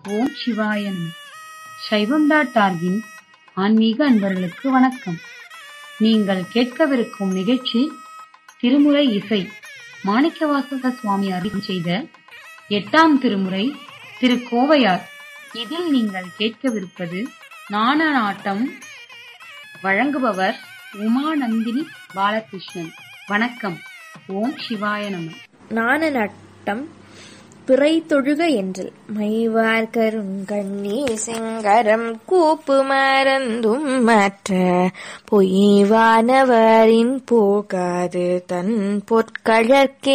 ஓம் சிவாய நம சைவம் டாட் ஆர்கின் ஆன்மீக அன்பர்களுக்கு வணக்கம் நீங்கள் கேட்கவிருக்கும் நிகழ்ச்சி திருமுறை இசை மாணிக்கவாசக சுவாமி அருள் செய்த எட்டாம் திருமுறை திரு கோவையார் இதில் நீங்கள் கேட்கவிருப்பது நாண நாட்டம் வழங்குபவர் உமாநந்தினி பாலகிருஷ்ணன் வணக்கம் ஓம் சிவாய நம நாண நட்டம் பிறை தொழுக என்றல் மைவார் கருங்கண்ணி செங்கரம் கூப்பு மறந்தும் மற்ற பொய்வானவரின் போகாது தன் பொற்கழற்கே